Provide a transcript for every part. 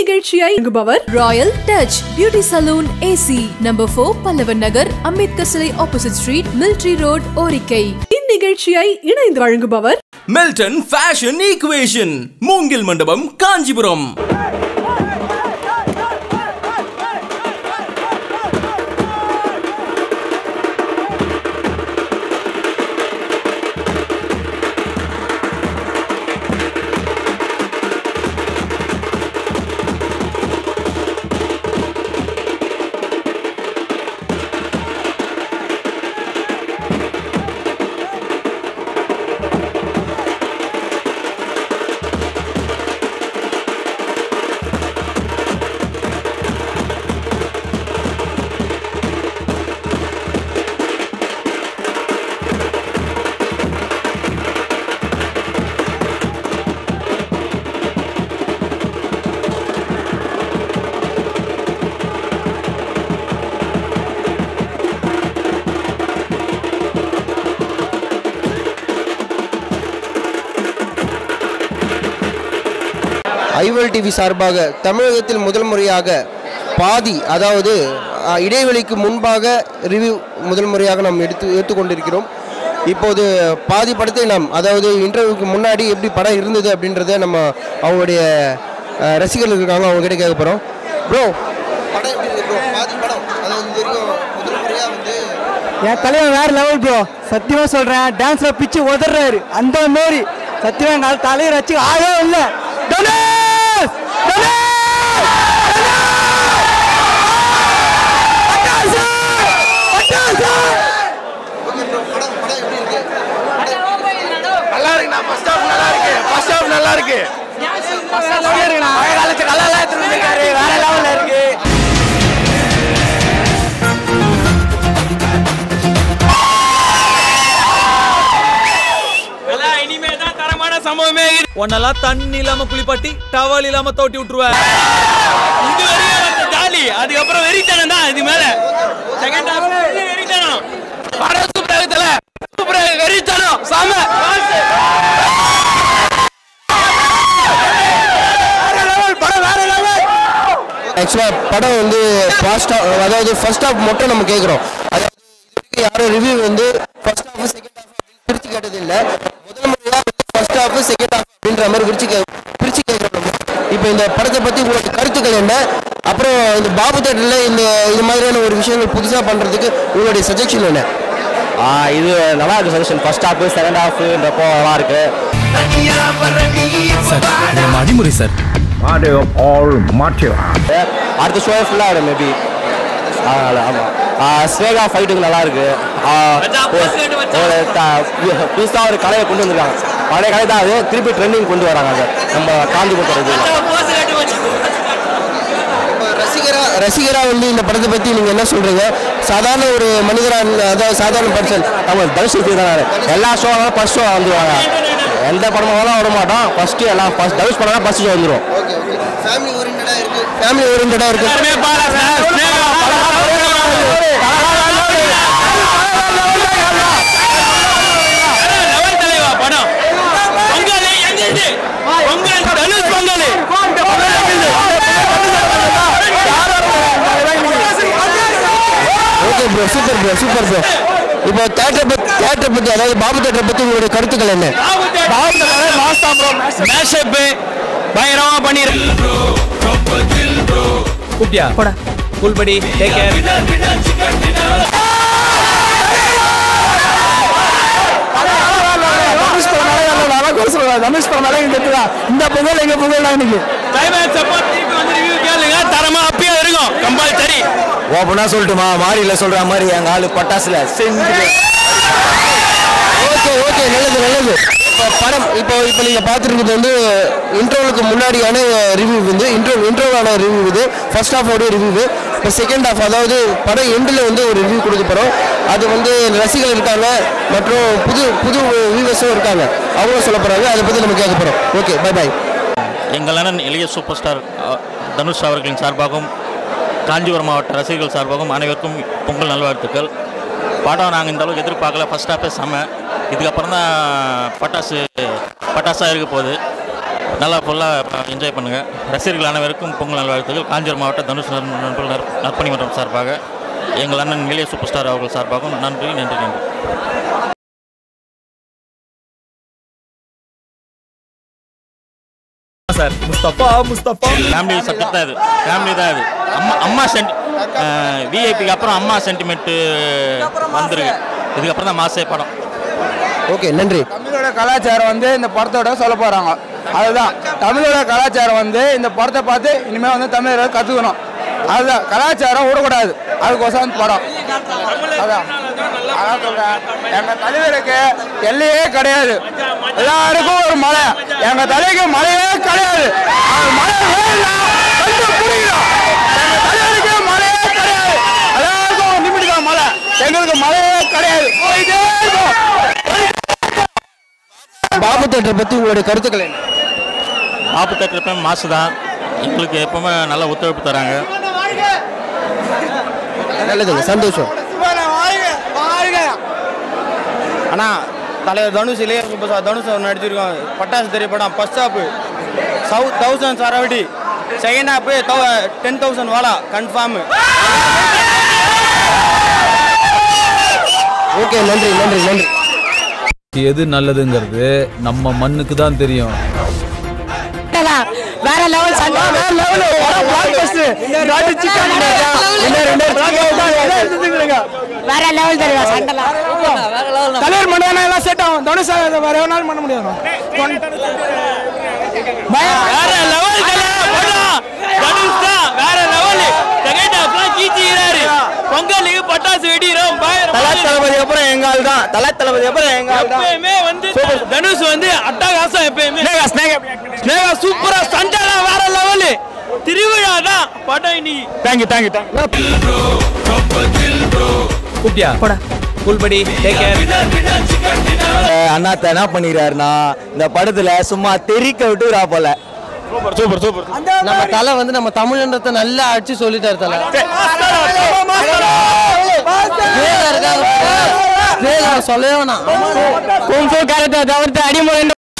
இந்நிகழ்ச்சியை வழங்குபவர் royal touch beauty salon AC number four Pallavan Nagar Ambedkar சிலை opposite street military road Orikkai இந்நிகழ்ச்சியை இணைந்து வழங்குபவர் மெல்டன் ஃபேஷன் ஈக்குவேஷன் மூங்கில் மண்டபம் காஞ்சிபுரம் ஐவல் டிவி சார்பாக தமிழகத்தில் முதல் முறையாக பாதி அதாவது அஹ், இடைவெளிக்கு முன்பாக ரிவ்யூ முதல் முறையாக நாம் எடுத்து ஏற்றுக்கொண்டிருக்கிறோம் இப்போது பாதி படத்தை நாம் அதாவது இன்டர்வியூக்கு முன்னாடி எப்படி படம் இருந்தது அப்படின்றத நம்ம அவங்களுடைய அஹ், ரசிகர்கள் இருக்காங்க அவங்க கிட்ட கேட்க போகிறோம் ப்ரோ படம் எப்படி இருக்கு ப்ரோ பாதி படம் அதாவது இது வரைக்கும் முதல் முறையாக வந்து என் தலைவன் வேற லெவல் ப்ரோ சத்தியமா சொல்றேன் டான்ஸ்ல பிச்சு உதறாரு அந்த மாதிரி சத்தியமா எங்க தலைவர் வச்சு ஆகவே இல்லை தனுஷ்! தனுஷ்! பட்டாசு! பட்டாசு! ஓகே ப்ரோ படம் படம் எப்படி இருக்கு நல்லா இருக்குண்ணா ஃபர்ஸ்ட் ஹாஃப் நல்லா இருக்கு ஃபர்ஸ்ட் ஹாஃப் நல்லா இருக்கு பழைய காலத்து கலாலாம் எடுத்துட்டு வந்திருக்காரு வேற லெவல்ல இருக்கு இனிமே தான் தரமான சம்பவமே உன்னெல்லாம் தண்ணி இல்லாம குளிப்பாட்டி டவல் இல்லாம தோட்டி விட்டுருவேன் இது வரையும் ஜாலி அதுக்கப்புறம் வெறித்தனம் தான் இது மேல செகண்ட் ஹாஃப் வெறித்தனம் படம் சூப்பரா இருக்குல்ல சூப்பரா வெறித்தனம் சாம வேற லெவல் படம் வேற லெவல் ஆக்சுவலாக படம் வந்து ஃபாஸ்ட் அதாவது ஃபர்ஸ்ட் ஹாஃப் மட்டும் நம்ம கேட்குறோம் அதாவது இது வரைக்கும் யாரும் ரிவ்யூ வந்து ஃபர்ஸ்ட் ஹாஃப் செகண்ட் ஹாஃப் அப்படின்னு பிரித்து கேட்டது இல்லை முதல் முறையாக வந்து ஃபர்ஸ்ட் ஹாஃப் செகண்ட் ஹாஃப் அப்படின்ற மாதிரி பிரித்து கே பிரித்து கேட்குறோம் நம்ம இப்போ இந்த படத்தை பற்றி உங்களுக்கு கருத்துக்கள் என்ன அப்புறம் இந்த பாபு தேட்டரில் இந்த இது மாதிரியான ஒரு விஷயங்கள் புதுசாக பண்ணுறதுக்கு உங்களுடைய சஜஷன் என்ன இது நல்லா இருக்கு சஜஷன் ஃபர்ஸ்ட் ஹாஃப் செகண்ட் ஹாஃப்ன்றப்போ நல்லா இருக்கு Adimurai sir Mother of all martial arts. அடுத்த ஷோ ஃபுல்லாக வரும் மேபி ஆமாம் ஸ்னேகா ஃபைட்டுக்கு நல்லா இருக்கு ஆ, ஒரு- ஒரு த- புதுசா ஒரு கலையை கொண்டு வந்திருக்காங்க பழைய கலை தான் அது திருப்பி ட்ரெண்டிங் கொண்டு வராங்க அதை நம்ம காந்திபுரம் இது இப்போ ரசிகரா ரசிகரா வந்து இந்த படத்தை பற்றி நீங்கள் என்ன சொல்கிறீங்க சாதாரண ஒரு மனிதரா அதாவது சாதாரண பர்சன் நம்ம தனுஷ் தான் எல்லா ஷோ ஃபர்ஸ்ட் ஷோ வந்துருவாங்க எந்த படமாலும் வர மாட்டோம் ஃபர்ஸ்ட் எல்லாம் ஃபர்ஸ்ட் தனுஷ் படம் ஃபர்ஸ்ட் ஷோ வந்துரும் ஓகே ஓகே ஃபேமிலி ஓரியன்டாக இருக்குது ஃபேமிலி ஓரியன்டாக இருக்குது லெவல் தலைவா படம் பொங்கல் எங்கிருந்து Pongal Dhanush Pongal okay bro super bro super bro இப்போ தேட்டரை பத்தி தேட்டரை பற்றி அதாவது பாபு தேட்டரை பற்றி உங்களுடைய கருத்துக்கள் என்ன மேஷப் பயங்கரமா பண்ணிரு கூப்பிட்டியா போடா கூல் படி டேக் கேர் தனுஷ் படம் நல்லா இல்லை, நல்லா கூட சொல்லலாம். தனுஷ் படம் நல்லா இருக்கு தான். இந்த புகழ் எங்க புகழ் தான் இன்னைக்கு கிளைமேக்ஸ் அப்போ திருப்பி வந்து ரிவ்யூ கேளுங்க தரமா அப்பயே இருக்கும் கம்பல்சரி ஓப்பனாக சொல்லட்டுமா மாரியில் சொல்கிற மாதிரி எங்கள் ஆளு பட்டாசுல செஞ்சு ஓகே ஓகே நல்லது நல்லது இப்போ படம் இப்போ இப்போ நீங்கள் பார்த்துருக்கிறது வந்து இன்டர்வலுக்கு முன்னாடியான ரிவ்யூ வந்து இன்ட்ரோ இன்ட்ரோவான ரிவ்யூ இது ஃபர்ஸ்ட் ஹாஃபோட ரிவ்யூ இப்போ செகண்ட் ஹாஃப் அதாவது படம் எண்டில் வந்து ஒரு ரிவ்யூ கொடுக்க போகிறோம் அது வந்து ரசிகர்கள் இருக்காங்க மற்றும் புது புது வியூவர்ஸும் இருக்காங்க அவங்களும் சொல்ல போகிறாங்க அதை பற்றி நம்ம கேட்க போகிறோம் ஓகே பை பை எங்கள் அண்ணன் இளைய சூப்பர் ஸ்டார் அ, தனுஷ் அவர்களின் சார்பாகவும் காஞ்சிபுரம் மாவட்ட ரசிகர்கள் சார்பாகவும் அனைவருக்கும் பொங்கல் நல்வாழ்த்துக்கள் படம் நாங்கள் இந்த அளவுக்கு எதிர்பார்க்கல ஃபர்ஸ்ட் ஹாஃபே செம்ம இதுக்கப்புறம் தான் பட்டாசு பட்டாசாக இருக்க போகுது நல்லா ஃபுல்லாக என்ஜாய் பண்ணுங்கள் ரசிகர்கள் அனைவருக்கும் பொங்கல் நல்வாழ்த்துக்கள் காஞ்சிபுரம் மாவட்ட தனுஷ் நற்ப- நற்ப- நற்ப- நற்பணி மன்றம் சார்பாக எங்கள் அண்ணன் இளைய சூப்பர் ஸ்டார் அவர்கள் சார்பாகவும் நன்றி நன்றி நன்றி sir Mustafa Mustafa family subject தான் இது ஃபேமிலி தான் இது அம்மா அம்மா சென்டி விஐபிக்கு அப்புறம் அம்மா சென்டிமெண்ட்டு வந்துருக்கு இதுக்கப்புறம் தான் மாசே படம் ஓகே நன்றி தமிழோட கலாச்சாரம் வந்து இந்த படத்தோட சொல்ல போறாங்க அதுதான் தமிழோட கலாச்சாரம் வந்து இந்த படத்தை பார்த்து இனிமேல் வந்து தமிழர்கள் கற்றுக்கணும் அதுதான் கலாச்சாரம் விடக்கூடாது அதுக்கோசம் இந்த படம் அதான் அதான் சொல்றேன் எங்க தலைவருக்கு எல்லையே கிடையாது எல்லாருக்கும் ஒரு மலை எங்க தலைக்கு மலையே கிடையாது அது மலை வேணும்னா கண்டு பிடிக்கணும். எங்க தலைவருக்கு மலையே கிடையாது எல்லாருக்கும் ஒரு லிமிட் தான் மலை எங்களுக்கு மலையே கிடையாது போயிட்டே இருக்கும் பாபு தேட்டரை பற்றி உங்களுடைய கருத்துக்கள் என்ன ஆப்பு தட்டுறப்ப மாசு தான் எங்களுக்கு எப்பவுமே நல்ல ஒத்துழைப்பு தராங்க நல்லதுங்க சந்தோஷம் அண்ணா தலைவர் தனுஷ் இளைய சூப்பர் ஸ்டார் தனுஷ் அவர் நடிச்சிருக்கோம் பட்டாசு தெரிய படம் ஃபர்ஸ்ட் ஹாப் சவுத் தௌசண்ட் சரவடி செகண்ட் ஹாப் டென் தௌசண்ட் வாலா கன்ஃபார்ம் ஓகே நன்றி நன்றி நன்றி எது நல்லதுங்கிறது நம்ம மண்ணுக்கு தான் தெரியும் வேற லெவல் சண்டை வேற லெவல் பிளாக் பஸ்டர் நாட்டு சிக்கன் வேற லெவல் தெரியும் சண்டைலாம் தலைவர் மண்டபம் எல்லாம் செட் ஆகும் தனுஷ் சார் வேற எவனாலும் பண்ண முடியாது வேற லெவல் தனுஷ் தான் வேற லெவல் செகண்ட் ஹாஃப்லாம் கீச்சிக்கிறாரு பொங்கலுக்கு பட்டாசு வெடிக்கிறோம் தலை தளபதி அப்புறம் எங்க ஆள் தான் தலை தளபதி அப்புறம் எங்க ஆள் தான் எப்பயுமே வந்து தனுஷ் வந்து அட்டகாசம் எப்பயுமே ஸ்னேகா சூப்பரா சண்டைலாம் வேற லெவல் திருவிழா தான் படம் இன்னைக்கு தேங்க்யூ தேங்க்யூ தேங்க்யூ கூப்பிட்டியா போடா புல்படி டேக் கேர் அண்ணாத்த என்ன பண்ணிக்கிறாருன்னா இந்த படத்துல சும்மா தெறிக்க விட்டுறா போல சூப்பர் சூப்பர் சூப்பர் நம்ம தலை வந்து நம்ம தமிழ்ன்றதை நல்லா அடிச்சு சொல்லிட்டாரு தலை ஸ்னேகா இருக்காங்க பாரு. ஸ்னேகா சொல்லவே வேணாம் குங்ஃபு கரெக்டா தவிர்த்து அடிமுறை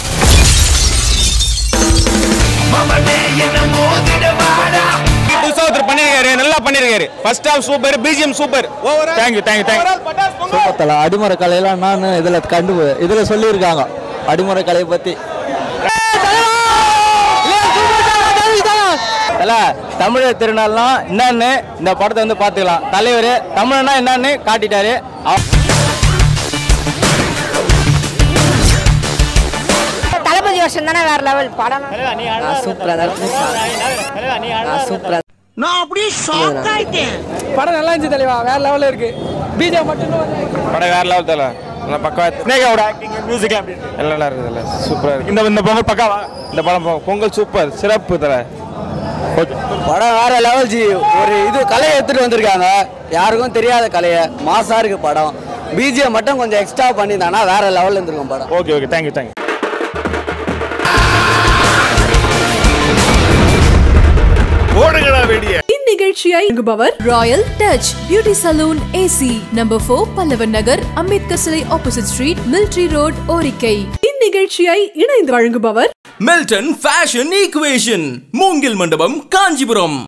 புதுசா ஒருத்தர் பண்ணிருக்காரு நல்லா பண்ணிருக்காரு first half super BGM super thank you thank you thank you super தலை அடிமுறை கலையெல்லாம் நான் இதில் கண்டு இதில் சொல்லியிருக்காங்க அடிமுறை கலையை பற்றி தலை தமிழர் திருநாள்னா என்னன்னு இந்த படத்தை வந்து பார்த்துக்கலாம் தலைவர் தமிழனா என்னன்னு காட்டிட்டாரு அவ- தளபதி வருஷம் தானே வேற லெவல் படம் படம் நல்லா இருந்துச்சு தலைவா வேற லெவல்ல இருக்கு பிஜிஎம் மட்டும் படம் வேற லெவல் தல நல்லா பக்கா ஸ்னேகாவோட ஆக்டிங் மியூசிக் எல்லாம் நல்லா இருக்குது தல சூப்பரா இருக்கு இந்த இந்த பொங்கல் பக்காவா இந்த படம் பொ- பொங்கல் சூப்பர் சிறப்பு தல படம் வேற லெவல் ஜி ஒரு இது கலையை எடுத்துட்டு வந்திருக்காங்க யாருக்கும் தெரியாத கலையை மாசா இருக்கு படம் பிஜிஎம் மட்டும் கொஞ்சம் எக்ஸ்ட்ரா பண்ணியிருந்தாங்கன்னா வேற லெவல்ல இருந்திருக்கும் படம் ஓகே ஓகே தேங்க்யூ தேங்க்யூ இந்நிகழ்ச்சியை வழங்குபவர் royal touch beauty salon AC number four Pallavan Nagar Ambedkar சிலை opposite street military road Orikkai இந்நிகழ்ச்சியை இணைந்து வழங்குபவர் மெல்டன் ஃபேஷன் ஈக்குவேஷன் மூங்கில் மண்டபம் காஞ்சிபுரம்